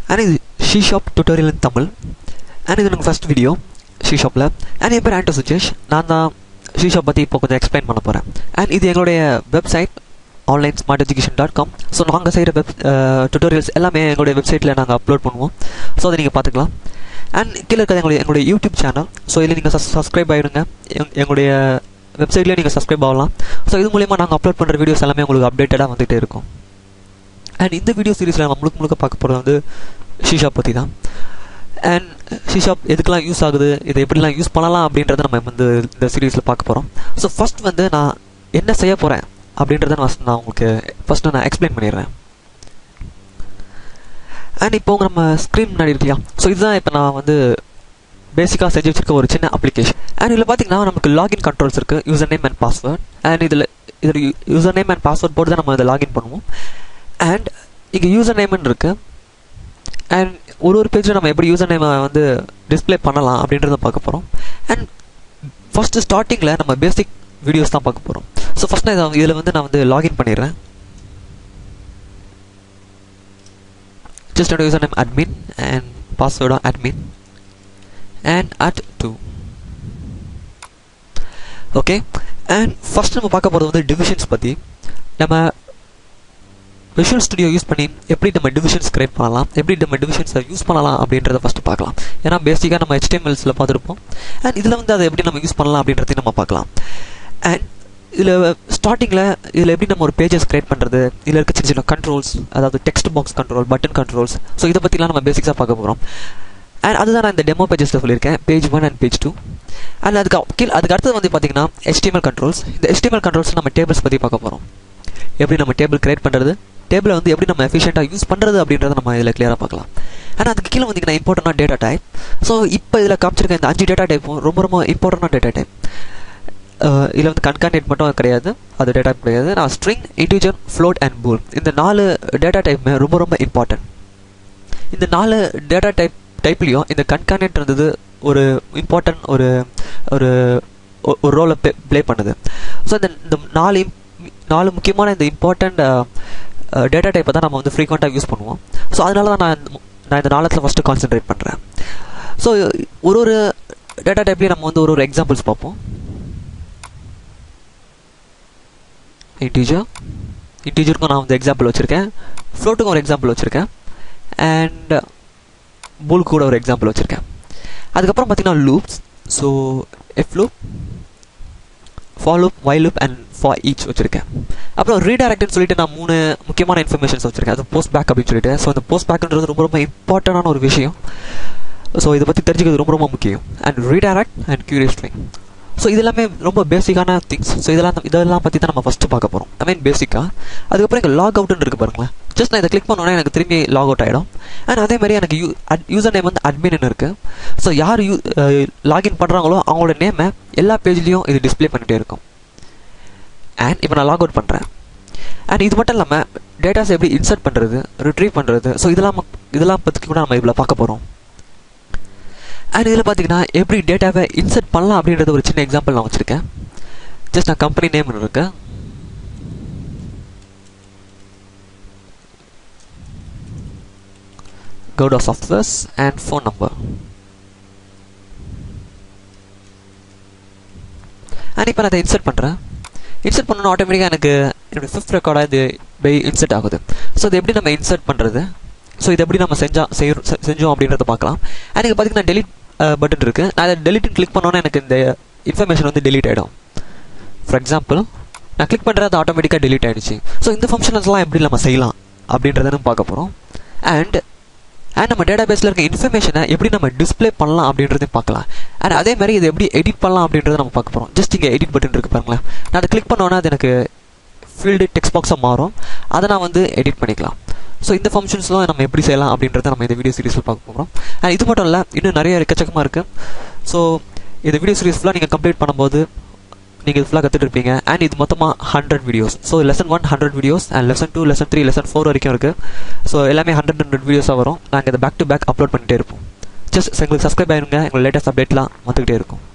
and இது C sharp tutorial in Tamil and இது எனக்கு ஃபஸ்ட் வீடியோ ஷீ ஷாப்பில் அண்ட் என் பேர் ஆண்டோ சுஜேஷ் நான் தான் ஷீ ஷாப் பற்றி இப்போ கொஞ்சம் எக்ஸ்பிளைன் பண்ண போகிறேன் அண்ட் இது எங்களுடைய website online smart education dot com so நாங்கள் செய்கிற வெப் டுட்டோரியல்ஸ் எல்லாமே எங்களுடைய வெப்சைட்டில் நாங்கள் அப்லோட் பண்ணுவோம் ஸோ அதை நீங்கள் பார்த்துக்கலாம் அண்ட் கீழே இருக்கிறது எங்களுடைய எங்களுடைய யூடியூப் சேனல் ஸோ இதில் நீங்கள் சப்ஸ்கிரைப் ஆகிடுங்க எங் எங்களுடைய வெப்சைட்லேயே நீங்கள் சப்ஸ்கிரைப் ஆகலாம் ஸோ இது மூலிமா நாங்கள் அப்லோட் பண்ணுற வீடியோஸ் எல்லாமே உங்களுக்கு அப்டேட்டடாக வந்துகிட்டே இருக்கும் அண்ட் இந்த வீடியோ சீரிஸில் நம்ம முழுக்க முழுக்க பார்க்க போகிறது வந்து ஷீஷா பற்றி தான் அண்ட் ஷீஷாப் எதுக்கெல்லாம் யூஸ் ஆகுது இதை எப்படிலாம் யூஸ் பண்ணலாம் அப்படின்றத நம்ம வந்து இந்த சீரீஸில் பார்க்க போகிறோம் ஸோ ஃபஸ்ட் வந்து நான் என்ன செய்ய போகிறேன் அப்படின்றத நான் நான் உங்களுக்கு ஃபஸ்ட்டு நான் எக்ஸ்பிளைன் பண்ணிடுறேன் அண்ட் இப்போ நம்ம ஸ்க்ரீன் முன்னாடி இருக்கு இல்லையா ஸோ இதுதான் இப்போ நான் வந்து பேசிக்காக செஞ்சு வச்சிருக்க ஒரு சின்ன அப்ளிகேஷன் அண்ட் இதில் பார்த்தீங்கன்னா நமக்கு லாகின் கண்ட்ரோல்ஸ் இருக்குது user name and password and இதில் இதில் யூசர் நேம் அண்ட் பாஸ்வேர்ட் போட்டு தான் நம்ம இதை லாகின் பண்ணுவோம் அண்ட் இங்கே யூசர் நேம்னு இருக்குது அண்ட் ஒரு ஒரு பேஜில் நம்ம எப்படி யூசர் நேமை வந்து டிஸ்பிளே பண்ணலாம் அப்படின்றத பார்க்க போகிறோம் அண்ட் ஃபஸ்ட்டு ஸ்டார்டிங்கில் நம்ம பேசிக் வீடியோஸ் தான் பார்க்க போகிறோம் ஸோ ஃபஸ்ட் நான் இதில் வந்து நான் வந்து லாகின் பண்ணிடுறேன் just a username admin and password on admin and at 2 okay and first நம்ம பார்க்க போகிறது வந்து டிவிஷன்ஸ் பற்றி நம்ம விஷுவல் ஸ்டுடியோ யூஸ் பண்ணி எப்படி நம்ம டிவிஷன்ஸ் கிரியேட் பண்ணலாம் எப்படி நம்ம டிவிஷன்ஸை யூஸ் பண்ணலாம் அப்படின்றத ஃபஸ்ட்டு பார்க்கலாம் ஏன்னா பேசிக்காக நம்ம ஹெச்டிஎம்எல்ஸில் பார்த்துருப்போம் அண்ட் இதில் வந்து அதை எப்படி நம்ம யூஸ் பண்ணலாம் அப்படின்றதையும் நம்ம பார்க்கலாம் அண்ட் இதில் ஸ்டார்டிங்கில் இதில் எப்படி நம்ம ஒரு பேஜஸ் கிரியேட் பண்ணுறது இதில் இருக்க சின்ன சின்ன கண்ட்ரோல்ஸ் அதாவது text box control button controls so இதை பற்றிலாம் நம்ம பேசிக்ஸாக பார்க்க போகிறோம் அண்ட் அதுதான் நான் இந்த டெமோ பேஜஸில் சொல்லியிருக்கேன் page one and page two and அதுக்கு கீழ் அதுக்கு அடுத்தது வந்து பார்த்தீங்கன்னா HTML கண்ட்ரோல்ஸ் இந்த HTML கண்ட்ரோல்ஸ் நம்ம டேபிள்ஸ் பற்றி பார்க்க போகிறோம் எப்படி நம்ம டேபிள் கிரியேட் பண்ணுறது டேபிளை வந்து எப்படி நம்ம எஃபிஷியண்ட்டாக யூஸ் பண்ணுறது அப்படின்றத நம்ம இதில் கிளியராக பார்க்கலாம் ஆனால் அதுக்கு கீழே வந்தீங்கன்னா இம்பார்ட்டண்டான டேட்டா டைப் ஸோ இப்போ இதில் காமிச்சிருக்க இந்த அஞ்சு டேட்டா டைப்பும் ரொம்ப ரொம்ப இம்பார்ட்டண்டான டேட்டா டைப் இதில் வந்து கன்கான்டேட் மட்டும் கிடையாது அது டேட்டா டைப் கிடையாது நான் string integer float and bool இந்த நாலு டேட்டா டைப்புமே ரொம்ப ரொம்ப இம்பார்ட்டன்ட் இந்த நாலு டேட்டா டைப் டைப்லேயும் இந்த கன்கானேட் இருந்தது ஒரு இம்பார்ட்டன்ட் ஒரு ஒரு ஒரு ரோலை ப்ளே பண்ணுது ஸோ இந்த இந்த நாலு நாலு முக்கியமான இந்த இம்பார்ட்டண்ட் டேட்டா டைப்பை தான் நம்ம வந்து ஃப்ரீக்வெண்ட்டாக யூஸ் பண்ணுவோம் ஸோ அதனால தான் நான் நான் இந்த நாளத்தில் ஃபஸ்ட்டு கான்சென்ட்ரேட் பண்ணுறேன் ஸோ ஒரு ஒரு டேட்டா டைப்லேயும் நம்ம வந்து ஒரு ஒரு எக்ஸாம்பிள்ஸ் பார்ப்போம் இன்டீஜர் இன்டீஜருக்கும் நான் வந்து எக்ஸாம்பிள் வச்சுருக்கேன் ஃப்ளோட்டுக்கும் ஒரு எக்ஸாம்பிள் வச்சுருக்கேன் அண்ட் பூல் கூட ஒரு எக்ஸாம்பிள் வச்சுருக்கேன் அதுக்கப்புறம் பார்த்தீங்கன்னா loops so if loop for loop while loop and for each வச்சுருக்கேன் அப்புறம் ரீடைரக்ட்னு சொல்லிட்டு நான் மூணு முக்கியமான இன்ஃபர்மேஷன்ஸ் வச்சுருக்கேன் அது போஸ்ட் பேக் அப்படின்னு சொல்லிட்டு ஸோ அந்த போஸ்ட் பேக்ன்றது ரொம்ப ரொம்ப இம்பார்ட்டண்டான ஒரு விஷயம் ஸோ இதை பற்றி தெரிஞ்சுக்கிறது ரொம்ப ரொம்ப முக்கியம் and redirect and query string so இது எல்லாமே ரொம்ப பேசிக்கான திங்ஸ் ஸோ இதெல்லாம் இதெல்லாம் பற்றி தான் நம்ம ஃபஸ்ட்டு பார்க்க போகிறோம் ஐ மீன் பேசிக்காக அதுக்கப்புறம் இங்கே லாக் அவுட்னு இருக்குது பாருங்களேன் ஜஸ்ட் நான் இதை கிளிக் பண்ணோன்னா எனக்கு திரும்பி லாக் அவுட் ஆகிடும் அண்ட் அதே மாதிரி எனக்கு யூ யூசர் நேம் வந்து அட்மின் இருக்குது ஸோ யார் யூ லாகின் பண்ணுறாங்களோ அவங்களோட நேமை எல்லா பேஜ்லேயும் இது டிஸ்பிளே பண்ணிகிட்டே இருக்கும் அண்ட் இப்போ நான் லாக் அவுட் பண்ணுறேன் அண்ட் இது மட்டும் இல்லாமல் டேட்டாஸ் எப்படி இன்சர்ட் பண்ணுறது ரிட்ரீவ் பண்ணுறது ஸோ இதெல்லாம் இதெல்லாம் பற்றி கூட நம்ம இதில் பார்க்க போகிறோம் அண்ட் இதில் பார்த்தீங்கன்னா எப்படி டேட்டாவை இன்சர்ட் பண்ணலாம் அப்படின்றது ஒரு சின்ன எக்ஸாம்பிள் நான் வச்சுருக்கேன் ஜஸ்ட் நான் கம்பெனி நேம் இருக்கு Gowda softwares and phone number and இப்போ நான் அதை இன்சர்ட் பண்ணுறேன் இன்சர்ட் பண்ணணும் ஆட்டோமேட்டிக்காக எனக்கு என்னோடய ஃபிஃப்த் ரெக்கார்டாக இது பை இன்சர்ட் ஆகுது ஸோ இது எப்படி நம்ம இன்சர்ட் பண்ணுறது ஸோ இது எப்படி நம்ம செஞ்சா செஞ்சோம் அப்படின்றத பார்க்கலாம் எனக்கு பார்த்தீங்கன்னா டெலிட் பட்டன் இருக்குது நான் அதை டெலிட் கிளிக் பண்ணோன்னா எனக்கு இந்த இன்ஃபர்மேஷன் வந்து டெலிட் ஆகிடும் ஃபார் எக்ஸாம்பிள் நான் கிளிக் பண்ணுறது அது ஆட்டோமேட்டிக்காக டெலிட் ஆகிடுச்சு ஸோ இந்த ஃபங்க்ஷன்ஸ்லாம் எப்படி நம்ம செய்யலாம் அப்படின்றத பார்க்க போகிறோம் அண்ட் அண்ட் நம்ம டேட்டா பேஸில் இருக்க இன்ஃபர்மேஷனை எப்படி நம்ம டிஸ்பிளே பண்ணலாம் அப்படின்றதையும் பார்க்கலாம் அண்ட் அதே மாதிரி இதை எப்படி எடிட் பண்ணலாம் அப்படின்றத நம்ம பார்க்க போகிறோம் ஜஸ்ட் இங்கே எடிட் பட்டன் இருக்குது பாருங்களேன் நான் அதை கிளிக் பண்ணோன்னா அது எனக்கு ஃபீல்டு டெக்ஸ்ட் பாக்ஸாக மாறும் அதை நான் வந்து எடிட் பண்ணிக்கலாம் ஸோ இந்த ஃபங்க்ஷன்ஸ்லாம் நம்ம எப்படி செய்யலாம் அப்படின்றத நம்ம இந்த வீடியோ சீரிஸில் பார்க்க போகிறோம் அண்ட் இது மட்டும் இல்லை இன்னும் நிறைய எக்கச்சக்கமாக இருக்குது ஸோ இந்த வீடியோ சீரிஸ் ஃபுல்லாக நீங்கள் கம்ப்ளீட் பண்ணும்போது நீங்கள் இது ஃபுல்லாக கற்றுட்டு இருப்பீங்க அண்ட் இது மொத்தமாக hundred videos so lesson one hundred videos and lesson two lesson three lesson four வரைக்கும் இருக்குது ஸோ எல்லாமே ஹண்ட்ரட் ஹண்ட்ரட் வீடியோஸாக வரும் நாங்கள் இதை பேக் டு பேக் அப்லோட் பண்ணிட்டே இருப்போம் ஜஸ்ட் எங்களுக்கு சப்ஸ்கிரைப் ஆயிருங்க எங்களுக்கு லேட்டஸ்ட் அப்டேட்லாம் வந்துகிட்டே இருக்கும்